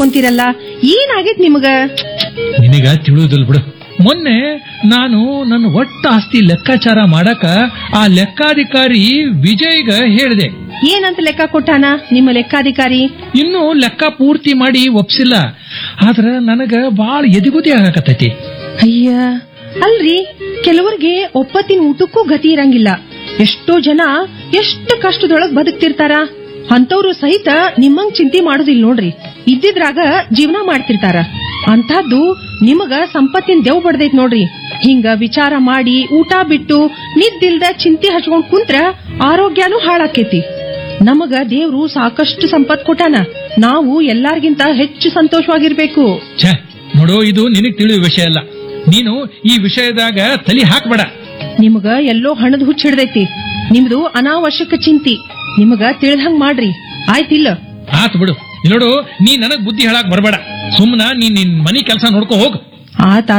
ಮಾಡ್ಕೊಂತೀರಲ್ಲ ಏನಾಗೈತ್ ನಿಮಗ ನಿನಗ ತಿಳಿಯುದಿಲ್ ಬಿಡು ಮೊನ್ನೆ ನಾನು ನನ್ನ ಒಟ್ಟ ಆಸ್ತಿ ಲೆಕ್ಕಾಚಾರ ಮಾಡಕ ಆ ಲೆಕ್ಕಾಧಿಕಾರಿ ವಿಜಯ್ಗ ಹೇಳಿದೆ ಏನಂತ ಲೆಕ್ಕ ಕೊಟ್ಟಾನ ನಿಮ್ಮ ಲೆಕ್ಕಾಧಿಕಾರಿ ಇನ್ನೂ ಲೆಕ್ಕ ಪೂರ್ತಿ ಮಾಡಿ ಒಪ್ಸಿಲ್ಲ ಆದ್ರ ನನಗ ಬಾಳ ಎದಿಗುದಿ ಆಗಕತ್ತೈತಿ ಅಯ್ಯ ಅಲ್ರಿ ಕೆಲವರಿಗೆ ಒಪ್ಪತ್ತಿನ ಊಟಕ್ಕೂ ಗತಿ ಇರಂಗಿಲ್ಲ ಎಷ್ಟೋ ಜನ ಎಷ್ಟು ಕಷ್ಟದೊಳಗ್ ಬದುಕ್ತಿರ್ತಾರ ಅಂತವ್ರು ಸಹಿತ ನಿಮ್ಮಂಗ್ ಚಿಂತೆ ಮಾಡುದಿಲ್ಲ ನೋಡ್ರಿ ಇದ್ದಿದ್ರಾಗ ಜೀವನ ಮಾಡ್ತಿರ್ತಾರ ಅಂಥದ್ದು ನಿಮಗ ಸಂಪತ್ತಿನ ದೇವ್ ಬಡ್ದೈತ್ ನೋಡ್ರಿ ಹಿಂಗ ವಿಚಾರ ಮಾಡಿ ಊಟ ಬಿಟ್ಟು ನಿದ್ದಿಲ್ದ ಚಿಂತೆ ಹಚ್ಕೊಂಡ್ ಕುಂತ್ರ ಆರೋಗ್ಯನೂ ಹಾಳಾಕೇತಿ ನಮಗ ದೇವ್ರು ಸಾಕಷ್ಟು ಸಂಪತ್ ಕೊಟ್ಟಾನ ನಾವು ಎಲ್ಲಾರ್ಗಿಂತ ಹೆಚ್ಚು ಸಂತೋಷವಾಗಿರ್ಬೇಕು ಛೇ ನೋಡು ಇದು ನಿನಗ್ ತಿಳಿಯುವ ವಿಷಯ ಅಲ್ಲ ನೀನು ಈ ವಿಷಯದಾಗ ತಲಿ ಹಾಕ್ಬೇಡ ನಿಮಗ ಎಲ್ಲೋ ಹಣದ ಹುಚ್ಚ ಹಿಡ್ದೈತಿ ನಿಮ್ದು ಅನಾವಶ್ಯಕ ಚಿಂತಿ ನಿಮಗ ತಿಳಿದಂಗ್ ಮಾಡ್ರಿ ಆಯ್ತಿಲ್ಲ ಆತ್ ಬಿಡು ಇಲ್ಲಿ ನೋಡು ನೀ ನನಗ್ ಬುದ್ಧಿ ಹೇಳಕ್ ಬರಬೇಡ ಸುಮ್ನ ನೀನ್ ನಿನ್ ಮನಿ ಕೆಲಸ ನೋಡ್ಕೊ ಹೋಗ್ ಆತ